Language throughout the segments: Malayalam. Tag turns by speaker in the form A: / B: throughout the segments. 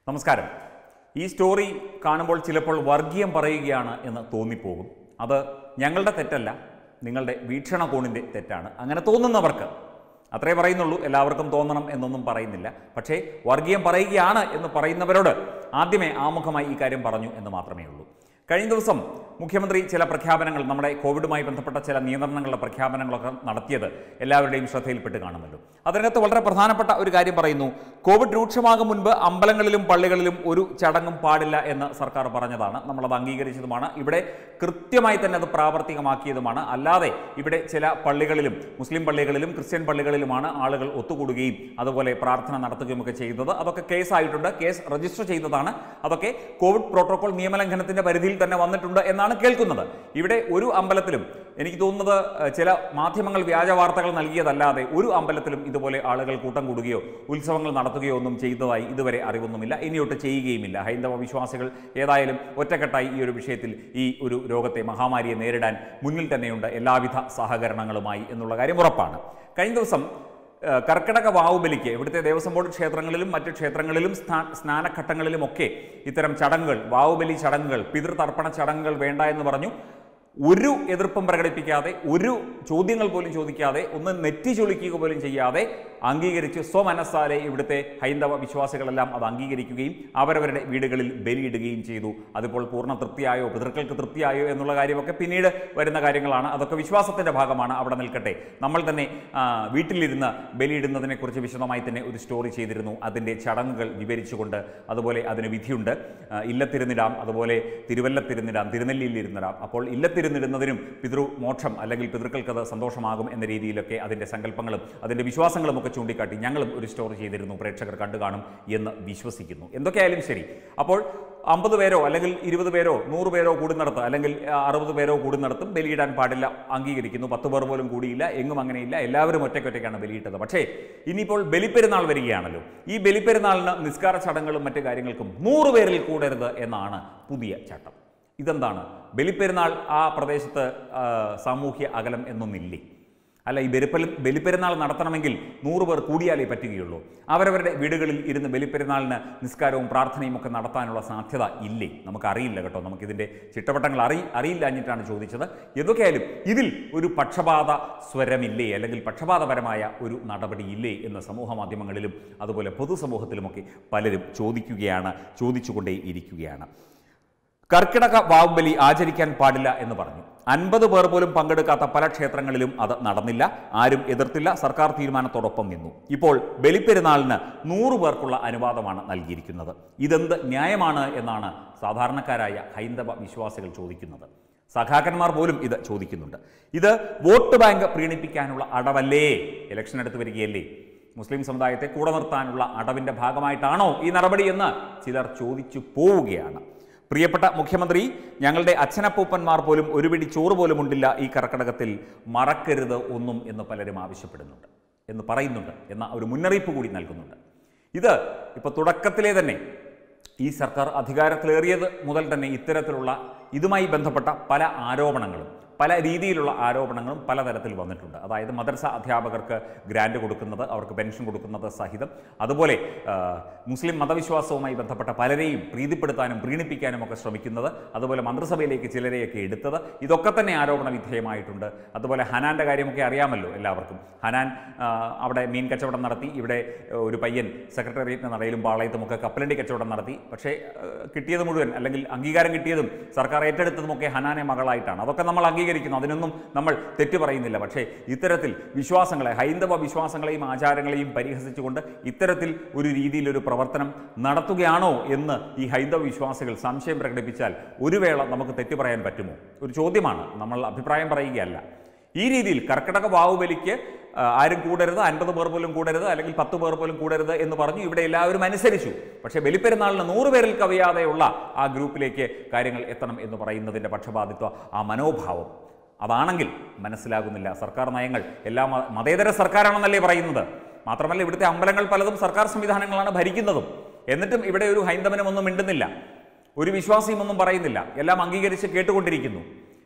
A: നമസ്കാരം ഈ സ്റ്റോറി കാണുമ്പോൾ ചിലപ്പോൾ വർഗീയം പറയുകയാണ് എന്ന് തോന്നിപ്പോകും അത് ഞങ്ങളുടെ തെറ്റല്ല നിങ്ങളുടെ വീക്ഷണകോണിൻ്റെ തെറ്റാണ് അങ്ങനെ തോന്നുന്നവർക്ക് അത്രേ പറയുന്നുള്ളൂ എല്ലാവർക്കും തോന്നണം എന്നൊന്നും പറയുന്നില്ല പക്ഷേ വർഗീയം പറയുകയാണ് എന്ന് പറയുന്നവരോട് ആദ്യമേ ആമുഖമായി ഈ കാര്യം പറഞ്ഞു എന്ന് മാത്രമേ ഉള്ളൂ കഴിഞ്ഞ ദിവസം മുഖ്യമന്ത്രി ചില പ്രഖ്യാപനങ്ങൾ നമ്മുടെ കോവിഡുമായി ബന്ധപ്പെട്ട ചില നിയന്ത്രണങ്ങളുടെ പ്രഖ്യാപനങ്ങളൊക്കെ നടത്തിയത് എല്ലാവരുടെയും ശ്രദ്ധയിൽപ്പെട്ട് കാണുമല്ലോ അതിനകത്ത് വളരെ പ്രധാനപ്പെട്ട ഒരു കാര്യം പറയുന്നു കോവിഡ് രൂക്ഷമാകും മുൻപ് അമ്പലങ്ങളിലും പള്ളികളിലും ഒരു ചടങ്ങും പാടില്ല എന്ന് സർക്കാർ പറഞ്ഞതാണ് നമ്മളത് അംഗീകരിച്ചതുമാണ് ഇവിടെ കൃത്യമായി തന്നെ അത് പ്രാവർത്തികമാക്കിയതുമാണ് അല്ലാതെ ഇവിടെ ചില പള്ളികളിലും മുസ്ലിം പള്ളികളിലും ക്രിസ്ത്യൻ പള്ളികളിലുമാണ് ആളുകൾ ഒത്തുകൂടുകയും അതുപോലെ പ്രാർത്ഥന നടത്തുകയും ഒക്കെ ചെയ്തത് അതൊക്കെ കേസായിട്ടുണ്ട് കേസ് രജിസ്റ്റർ ചെയ്തതാണ് അതൊക്കെ കോവിഡ് പ്രോട്ടോകോൾ നിയമലംഘനത്തിന്റെ പരിധിയിൽ തന്നെ വന്നിട്ടുണ്ട് എന്നാണ് കേൾക്കുന്നത് ഇവിടെ ഒരു അമ്പലത്തിലും എനിക്ക് തോന്നുന്നത് ഏഹ്, ചില മാധ്യമങ്ങൾ വ്യാജ വാർത്തകൾ നൽകിയതല്ലാതെ ഒരു അമ്പലത്തിലും ഇതുപോലെ ആളുകൾ കൂട്ടം കൂടുകയോ ഉത്സവങ്ങൾ നടത്തുകയോ ഒന്നും ചെയ്തതായി ഇതുവരെ അറിവൊന്നുമില്ല ഇനിയൊട്ട് ചെയ്യുകയുമില്ല ഹൈന്ദവ വിശ്വാസികൾ ഏതായാലും ഒറ്റക്കെട്ടായി ഈ ഒരു വിഷയത്തിൽ ഈ ഒരു രോഗത്തെ മഹാമാരിയെ നേരിടാൻ മുന്നിൽ തന്നെയുണ്ട് എല്ലാവിധ സഹകരണങ്ങളുമായി എന്നുള്ള കാര്യം ഉറപ്പാണ് കഴിഞ്ഞ ദിവസം ഏഹ് കർക്കിടക വാവുബലിക്ക് ഇവിടുത്തെ ദേവസ്വം ബോർഡ് ക്ഷേത്രങ്ങളിലും മറ്റ് ക്ഷേത്രങ്ങളിലും സ്നാ- സ്നാനഘട്ടങ്ങളിലുമൊക്കെ ഇത്തരം ചടങ്ങുകൾ വാവുബലി ചടങ്ങുകൾ പിതൃതർപ്പണ ചടങ്ങുകൾ വേണ്ട എന്ന് പറഞ്ഞു ഒരു എതിർപ്പും പ്രകടിപ്പിക്കാതെ ഒരു ചോദ്യങ്ങൾ പോലും ചോദിക്കാതെ ഒന്ന് നെറ്റി ചൊളിക്കുക പോലും ചെയ്യാതെ അംഗീകരിച്ച് സ്വമനസ്സാലെ ഇവിടുത്തെ ഹൈന്ദവ വിശ്വാസികളെല്ലാം അത് അംഗീകരിക്കുകയും അവരവരുടെ വീടുകളിൽ ബലിയിടുകയും ചെയ്തു അതിപ്പോൾ പൂർണ്ണ തൃപ്തിയായോ പിതൃക്കൾക്ക് തൃപ്തിയായോ എന്നുള്ള കാര്യമൊക്കെ പിന്നീട് വരുന്ന കാര്യങ്ങളാണ് അതൊക്കെ വിശ്വാസത്തിൻ്റെ ഭാഗമാണ് അവിടെ നിൽക്കട്ടെ നമ്മൾ തന്നെ ആ, വീട്ടിലിരുന്ന് ബലിയിടുന്നതിനെക്കുറിച്ച് വിശദമായി തന്നെ ഒരു സ്റ്റോറി ചെയ്തിരുന്നു അതിൻ്റെ ചടങ്ങുകൾ വിവരിച്ചുകൊണ്ട് അതുപോലെ അതിന് വിധിയുണ്ട് ആ, ഇല്ലത്തിരുന്നിടാം അതുപോലെ തിരുവല്ലത്തിരുന്നിടാം തിരുനെല്ലിയിൽ ഇരുന്നിടാം അപ്പോൾ ഇല്ലത്തിരുന്നിടുന്നതിനും പിതൃമോക്ഷം അല്ലെങ്കിൽ പിതൃക്കൾക്കത് സന്തോഷമാകും എന്ന രീതിയിലൊക്കെ അതിൻ്റെ സങ്കല്പങ്ങളും അതിൻ്റെ വിശ്വാസങ്ങളും ഒക്കെ ചൂണ്ടിക്കാട്ടി ഞങ്ങളും ഒരു സ്റ്റോറി ചെയ്തിരുന്നു പ്രേക്ഷകർ കണ്ടു കാണും എന്ന് വിശ്വസിക്കുന്നു എന്തൊക്കെയായാലും ശരി അപ്പോൾ അമ്പത് പേരോ അല്ലെങ്കിൽ ഇരുപത് പേരോ നൂറ് പേരോ കൂടുന്നിടത്ത് അല്ലെങ്കിൽ ആ, അറുപത് പേരോ കൂടുന്നിടത്തും ബലിയിടാൻ പാടില്ല അംഗീകരിക്കുന്നു പത്ത് പേർ പോലും കൂടിയില്ല എങ്ങും അങ്ങനെയില്ല എല്ലാവരും ഒറ്റയ്ക്കൊറ്റയ്ക്കാണ് ബലിയിട്ടത് പക്ഷേ ഇനിയിപ്പോൾ ബലിപ്പെരുന്നാൾ വരികയാണല്ലോ ഈ ബലിപ്പെരുന്നാളിന് നിസ്കാര ചടങ്ങുകളും മറ്റു കാര്യങ്ങൾക്കും നൂറ് പേരിൽ കൂടരുത് എന്നാണ് പുതിയ ചട്ടം ഇതെന്താണ് ബലിപ്പെരുന്നാൾ ആ പ്രദേശത്ത് ആ, സാമൂഹ്യ അകലം എന്നൊന്നില്ലേ അല്ല ഈ ബലിപ്പൽ ബലിപ്പെരുന്നാൾ നടത്തണമെങ്കിൽ നൂറ് പേർ കൂടിയാലേ പറ്റുകയുള്ളൂ അവരവരുടെ വീടുകളിൽ ഇരുന്ന് ബലിപ്പെരുന്നാളിന് നിസ്കാരവും പ്രാർത്ഥനയും ഒക്കെ നടത്താനുള്ള സാധ്യത ഇല്ലേ നമുക്കറിയില്ല കേട്ടോ നമുക്കിതിൻ്റെ ചിട്ടവട്ടങ്ങൾ അറി അറിയില്ലാഞ്ഞിട്ടാണ് ചോദിച്ചത് എന്തൊക്കെയായാലും ഇതിൽ ഒരു പക്ഷപാത സ്വരമില്ലേ അല്ലെങ്കിൽ പക്ഷപാതപരമായ ഒരു നടപടിയില്ലേ എന്ന് സമൂഹ മാധ്യമങ്ങളിലും അതുപോലെ പൊതുസമൂഹത്തിലുമൊക്കെ പലരും ചോദിക്കുകയാണ് ചോദിച്ചുകൊണ്ടേ ഇരിക്കുകയാണ് കർക്കിടക വാവുബലി ആചരിക്കാൻ പാടില്ല എന്ന് പറഞ്ഞു അൻപത് പേർ പോലും പങ്കെടുക്കാത്ത പല ക്ഷേത്രങ്ങളിലും അത് നടന്നില്ല ആരും എതിർത്തില്ല സർക്കാർ തീരുമാനത്തോടൊപ്പം നിന്നു ഇപ്പോൾ ബലിപ്പെരുന്നാളിന് നൂറ് പേർക്കുള്ള അനുവാദമാണ് നൽകിയിരിക്കുന്നത് ഇതെന്ത് ന്യായമാണ് എന്നാണ് സാധാരണക്കാരായ ഹൈന്ദവ വിശ്വാസികൾ ചോദിക്കുന്നത് സഖാക്കന്മാർ പോലും ഇത് ചോദിക്കുന്നുണ്ട് ഇത് വോട്ട് ബാങ്ക് പ്രീണിപ്പിക്കാനുള്ള അടവല്ലേ ഇലക്ഷൻ അടുത്ത് വരികയല്ലേ മുസ്ലിം സമുദായത്തെ കൂടെ നിർത്താനുള്ള അടവിന്റെ ഭാഗമായിട്ടാണോ ഈ നടപടി എന്ന് ചിലർ ചോദിച്ചു പോവുകയാണ് പ്രിയപ്പെട്ട മുഖ്യമന്ത്രി ഞങ്ങളുടെ അച്ഛനപ്പൂപ്പന്മാർ പോലും ഒരു പിടി ചോറ് പോലും ഉണ്ടില്ല ഈ കർക്കടകത്തിൽ മറക്കരുത് ഒന്നും എന്ന് പലരും ആവശ്യപ്പെടുന്നുണ്ട് എന്ന് പറയുന്നുണ്ട് എന്ന ഒരു മുന്നറിയിപ്പ് കൂടി നൽകുന്നുണ്ട് ഇത് ഇപ്പോൾ തുടക്കത്തിലെ തന്നെ ഈ സർക്കാർ അധികാരത്തിലേറിയത് മുതൽ തന്നെ ഇത്തരത്തിലുള്ള ഇതുമായി ബന്ധപ്പെട്ട പല ആരോപണങ്ങളും പല രീതിയിലുള്ള ആരോപണങ്ങളും പലതരത്തിൽ വന്നിട്ടുണ്ട് അതായത് മദ്രസ അധ്യാപകർക്ക് ഗ്രാൻഡ് കൊടുക്കുന്നത് അവർക്ക് പെൻഷൻ കൊടുക്കുന്നത് സഹിതം അതുപോലെ ആ, മുസ്ലിം മതവിശ്വാസവുമായി ബന്ധപ്പെട്ട പലരെയും പ്രീതിപ്പെടുത്താനും പ്രീണിപ്പിക്കാനും ഒക്കെ ശ്രമിക്കുന്നത് അതുപോലെ മന്ത്രിസഭയിലേക്ക് ചിലരെയൊക്കെ എടുത്തത് ഇതൊക്കെ തന്നെ ആരോപണ വിധേയമായിട്ടുണ്ട് അതുപോലെ ഹനാൻ്റെ കാര്യമൊക്കെ അറിയാമല്ലോ എല്ലാവർക്കും ഹനാൻ ആ, അവിടെ മീൻ കച്ചവടം നടത്തി ഇവിടെ ആ, ഒരു പയ്യൻ സെക്രട്ടേറിയറ്റിന് നടയിലും പാളയത്തുമൊക്കെ കപ്പലണ്ടി കച്ചവടം നടത്തി പക്ഷേ ആ, കിട്ടിയത് മുഴുവൻ അല്ലെങ്കിൽ അംഗീകാരം കിട്ടിയതും സർക്കാർ ഏറ്റെടുത്തതുമൊക്കെ ഹനാനെ മകളായിട്ടാണ് അതൊക്കെ നമ്മൾ അംഗീകരിക്കുന്നു അതിനൊന്നും നമ്മൾ തെറ്റു പറയുന്നില്ല പക്ഷേ ഇത്തരത്തിൽ വിശ്വാസങ്ങളെ ഹൈന്ദവ വിശ്വാസങ്ങളെയും ആചാരങ്ങളെയും പരിഹസിച്ചുകൊണ്ട് ഇത്തരത്തിൽ ഒരു രീതിയിലൊരു പ്രവർത്തനം നടത്തുകയാണോ എന്ന് ഈ ഹൈന്ദവ വിശ്വാസികൾ സംശയം പ്രകടിപ്പിച്ചാൽ ഒരു വേള നമുക്ക് തെറ്റു പറയാൻ പറ്റുമോ ഒരു ചോദ്യമാണ് നമ്മൾ അഭിപ്രായം പറയുകയല്ല ഈ രീതിയിൽ കർക്കിടക വാവുബലിക്ക് ആ, ആരും കൂടരുത് അൻപത് പേർ പോലും കൂടരുത് അല്ലെങ്കിൽ പത്ത് പേർ പോലും കൂടരുത് എന്ന് പറഞ്ഞു ഇവിടെ എല്ലാവരും അനുസരിച്ചു പക്ഷേ ബലിപ്പെരുന്നാളിന് നൂറ് പേരിൽ കവിയാതെയുള്ള ആ ഗ്രൂപ്പിലേക്ക് കാര്യങ്ങൾ എത്തണം എന്ന് പറയുന്നതിൻ്റെ പക്ഷപാതിത്വ ആ മനോഭാവം അതാണെങ്കിൽ മനസ്സിലാകുന്നില്ല സർക്കാർ നയങ്ങൾ എല്ലാ മ- മതേതര സർക്കാരാണെന്നല്ലേ പറയുന്നത് മാത്രമല്ല ഇവിടുത്തെ അമ്പലങ്ങൾ പലതും സർക്കാർ സംവിധാനങ്ങളാണ് ഭരിക്കുന്നതും എന്നിട്ടും ഇവിടെ ഒരു ഹൈന്ദവനും ഒന്നും മിണ്ടുന്നില്ല ഒരു വിശ്വാസിയും ഒന്നും പറയുന്നില്ല എല്ലാം അംഗീകരിച്ച് കേട്ടുകൊണ്ടിരിക്കുന്നു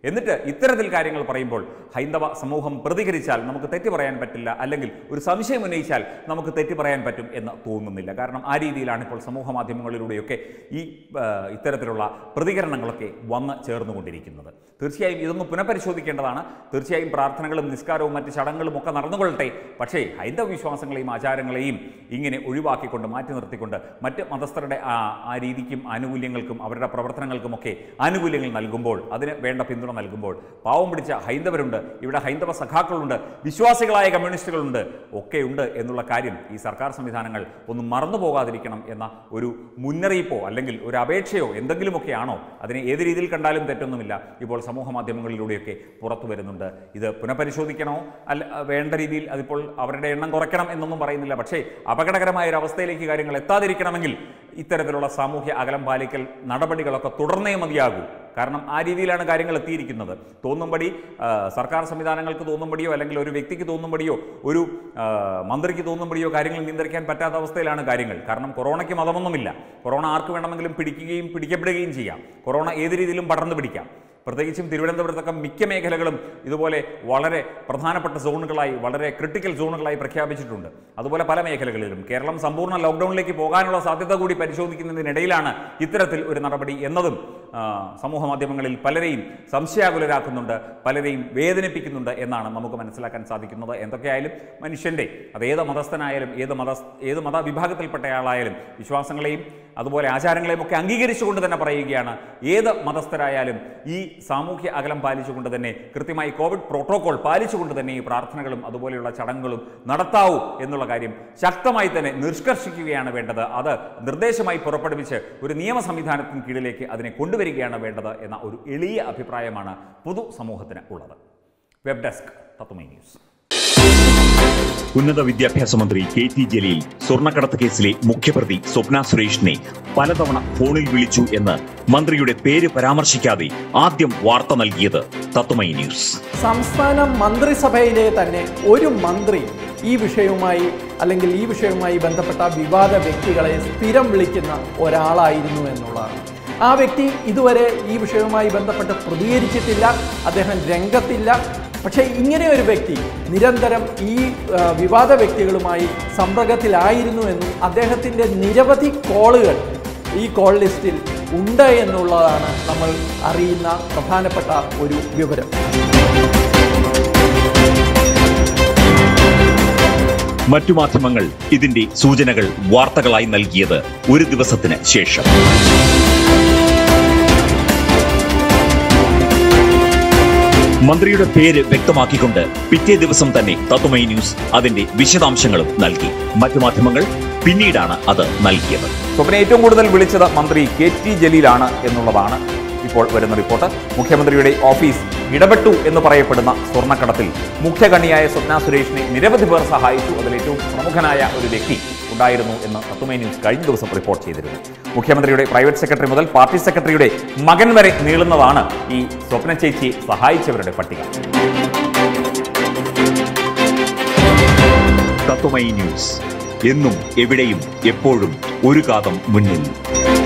A: എന്നിട്ട് ഇത്തരത്തിൽ കാര്യങ്ങൾ പറയുമ്പോൾ ഹൈന്ദവ സമൂഹം പ്രതികരിച്ചാൽ നമുക്ക് തെറ്റ് പറയാൻ പറ്റില്ല അല്ലെങ്കിൽ ഒരു സംശയം ഉന്നയിച്ചാൽ നമുക്ക് തെറ്റ് പറയാൻ പറ്റും എന്ന് തോന്നുന്നില്ല കാരണം ആ രീതിയിലാണ് ഇപ്പോൾ സമൂഹ മാധ്യമങ്ങളിലൂടെയൊക്കെ ഈ ആ, ഇത്തരത്തിലുള്ള പ്രതികരണങ്ങളൊക്കെ വന്ന് ചേർന്നുകൊണ്ടിരിക്കുന്നത് തീർച്ചയായും ഇതൊന്ന് പുനഃപരിശോധിക്കേണ്ടതാണ് തീർച്ചയായും പ്രാർത്ഥനകളും നിസ്കാരവും മറ്റ് ചടങ്ങുകളും ഒക്കെ നടന്നുകൊള്ളട്ടെ പക്ഷേ ഹൈന്ദവ വിശ്വാസങ്ങളെയും ആചാരങ്ങളെയും ഇങ്ങനെ ഒഴിവാക്കിക്കൊണ്ട് മാറ്റി നിർത്തിക്കൊണ്ട് മറ്റ് മതസ്ഥരുടെ ആ ആ രീതിക്കും ആനുകൂല്യങ്ങൾക്കും അവരുടെ പ്രവർത്തനങ്ങൾക്കുമൊക്കെ ആനുകൂല്യങ്ങൾ നൽകുമ്പോൾ അതിന് വേണ്ട പിന്തുണ നൽകുമ്പോൾ പാവം പിടിച്ച ഹൈന്ദവരുണ്ട് ഇവിടെ ഹൈന്ദവ സഖാക്കളുണ്ട് വിശ്വാസികളായ കമ്മ്യൂണിസ്റ്റുകളുണ്ട് ഒക്കെയുണ്ട് എന്നുള്ള കാര്യം ഈ സർക്കാർ സംവിധാനങ്ങൾ ഒന്നും മറന്നു പോകാതിരിക്കണം എന്ന ഒരു മുന്നറിയിപ്പോ അല്ലെങ്കിൽ ഒരു അപേക്ഷയോ എന്തെങ്കിലുമൊക്കെയാണോ അതിനെ ഏത് രീതിയിൽ കണ്ടാലും തെറ്റൊന്നുമില്ല ഇപ്പോൾ സമൂഹ മാധ്യമങ്ങളിലൂടെയൊക്കെ പുറത്തു വരുന്നുണ്ട് ഇത് പുനഃപരിശോധിക്കണോ അല്ല വേണ്ട രീതിയിൽ അതിപ്പോൾ അവരുടെ എണ്ണം കുറയ്ക്കണം എന്നൊന്നും പറയുന്നില്ല പക്ഷേ അപകടകരമായ ഒരു അവസ്ഥയിലേക്ക് കാര്യങ്ങൾ എത്താതിരിക്കണമെങ്കിൽ ഇത്തരത്തിലുള്ള സാമൂഹ്യ അകലം പാലിക്കൽ നടപടികളൊക്കെ തുടർന്നേ മതിയാകൂ കാരണം ആ രീതിയിലാണ് കാര്യങ്ങൾ എത്തിയിരിക്കുന്നത് തോന്നുംപടി ആ, സർക്കാർ സംവിധാനങ്ങൾക്ക് തോന്നുംപടിയോ അല്ലെങ്കിൽ ഒരു വ്യക്തിക്ക് തോന്നുംപടിയോ ഒരു ആ, മന്ത്രിക്ക് തോന്നുംപടിയോ കാര്യങ്ങൾ നിയന്ത്രിക്കാൻ പറ്റാത്ത അവസ്ഥയിലാണ് കാര്യങ്ങൾ കാരണം കൊറോണയ്ക്ക് മതമൊന്നുമില്ല കൊറോണ ആർക്ക് വേണമെങ്കിലും പിടിക്കുകയും പിടിക്കപ്പെടുകയും ചെയ്യാം കൊറോണ ഏത് രീതിയിലും പടർന്നു പിടിക്കാം പ്രത്യേകിച്ചും തിരുവനന്തപുരത്തൊക്കെ മിക്ക മേഖലകളും ഇതുപോലെ വളരെ പ്രധാനപ്പെട്ട സോണുകളായി വളരെ ക്രിട്ടിക്കൽ സോണുകളായി പ്രഖ്യാപിച്ചിട്ടുണ്ട് അതുപോലെ പല മേഖലകളിലും കേരളം സമ്പൂർണ്ണ ലോക്ക്ഡൌണിലേക്ക് പോകാനുള്ള സാധ്യത കൂടി പരിശോധിക്കുന്നതിനിടയിലാണ് ഇത്തരത്തിൽ ഒരു നടപടി എന്നതും ആ, സമൂഹ മാധ്യമങ്ങളിൽ പലരെയും സംശയാകുലരാക്കുന്നുണ്ട് പലരെയും വേദനിപ്പിക്കുന്നുണ്ട് എന്നാണ് നമുക്ക് മനസ്സിലാക്കാൻ സാധിക്കുന്നത് എന്തൊക്കെയായാലും മനുഷ്യൻ്റെ അത് ഏത് മതസ്ഥനായാലും ഏത് മത ഏത് മതവിഭാഗത്തിൽപ്പെട്ടയാളായാലും വിശ്വാസങ്ങളെയും അതുപോലെ ആചാരങ്ങളെയും ഒക്കെ അംഗീകരിച്ചുകൊണ്ട് തന്നെ പറയുകയാണ് ഏത് മതസ്ഥരായാലും ഈ സാമൂഹ്യ അകലം പാലിച്ചുകൊണ്ട് തന്നെ കൃത്യമായി കോവിഡ് പ്രോട്ടോകോൾ പാലിച്ചുകൊണ്ട് തന്നെ ഈ പ്രാർത്ഥനകളും അതുപോലെയുള്ള ചടങ്ങുകളും നടത്താവൂ എന്നുള്ള കാര്യം ശക്തമായി തന്നെ നിഷ്കർഷിക്കുകയാണ് വേണ്ടത് അത് നിർദ്ദേശമായി പുറപ്പെടുവിച്ച് ഒരു നിയമ സംവിധാനത്തിന് കീഴിലേക്ക് അതിനെ കൊണ്ടുവരികയാണ് വേണ്ടത് എന്ന ഒരു എളിയ അഭിപ്രായമാണ് പൊതു സമൂഹത്തിന് ഉള്ളത് വെബ് ഡെസ്ക് തത്വമൈ ന്യൂസ്
B: ഉന്നത വിദ്യാഭ്യാസ മന്ത്രി കെ ടി ജലീൽ സ്വർണ്ണക്കടത്ത് കേസിലെ മുഖ്യപ്രതി സ്വപ്ന സുരേഷിനെ പലതവണ ഫോണിൽ വിളിച്ചു എന്ന് മന്ത്രിയുടെ പേര് പരാമർശിക്കാതെ ആദ്യം വാർത്ത നൽകിയത് തത്വമൈ ന്യൂസ്
C: സംസ്ഥാന മന്ത്രിസഭയിലെ തന്നെ ഒരു മന്ത്രി ഈ വിഷയവുമായി അല്ലെങ്കിൽ ഈ വിഷയവുമായി ബന്ധപ്പെട്ട വിവാദ വ്യക്തികളെ സ്ഥിരം വിളിക്കുന്ന ഒരാളായിരുന്നു എന്നുള്ളതാണ് ആ വ്യക്തി ഇതുവരെ ഈ വിഷയവുമായി ബന്ധപ്പെട്ട് പ്രതികരിച്ചിട്ടില്ല അദ്ദേഹം രംഗത്തില്ല പക്ഷേ ഇങ്ങനെ ഒരു വ്യക്തി നിരന്തരം ഈ ആ, വിവാദ വ്യക്തികളുമായി സമ്പർക്കത്തിലായിരുന്നു എന്നും അദ്ദേഹത്തിൻ്റെ നിരവധി കോളുകൾ ഈ കോൾ ലിസ്റ്റിൽ ഉണ്ട് എന്നുള്ളതാണ് നമ്മൾ അറിയുന്ന പ്രധാനപ്പെട്ട ഒരു വിവരം
B: മറ്റു മാധ്യമങ്ങൾ ഇതിന്റെ സൂചനകൾ വാർത്തകളായി നൽകിയത് ഒരു ദിവസത്തിന് ശേഷം മന്ത്രിയുടെ പേര് വ്യക്തമാക്കിക്കൊണ്ട് പിറ്റേ ദിവസം തന്നെ തത്വമൈ ന്യൂസ് അതിന്റെ വിശദാംശങ്ങളും നൽകി മറ്റു മാധ്യമങ്ങൾ പിന്നീടാണ് അത് നൽകിയത്
A: സ്വപ്ന ഏറ്റവും കൂടുതൽ വിളിച്ചത് മന്ത്രി കെ ടി ജലീലാണ് എന്നുള്ളതാണ് ഇപ്പോൾ വരുന്ന റിപ്പോർട്ട് മുഖ്യമന്ത്രിയുടെ ഓഫീസ് ഇടപെട്ടു എന്ന് പറയപ്പെടുന്ന സ്വർണ്ണക്കടത്തിൽ മുഖ്യകണ്ണിയായ സ്വപ്ന സുരേഷിനെ നിരവധി പേർ സഹായിച്ചു അതിൽ ഏറ്റവും പ്രമുഖനായ ഒരു വ്യക്തി ഉണ്ടായിരുന്നു എന്ന് തത്തുമൈ ന്യൂസ് കഴിഞ്ഞ ദിവസം റിപ്പോർട്ട് ചെയ്തിരുന്നു മുഖ്യമന്ത്രിയുടെ പ്രൈവറ്റ് സെക്രട്ടറി മുതൽ പാർട്ടി സെക്രട്ടറിയുടെ മകൻ വരെ നീളുന്നതാണ് ഈ സ്വപ്ന ചേച്ചിയെ സഹായിച്ചവരുടെ പട്ടിക
B: തത്വമൈ ന്യൂസ് എന്നും എവിടെയും എപ്പോഴും ഒരു കാതം മുന്നിൽ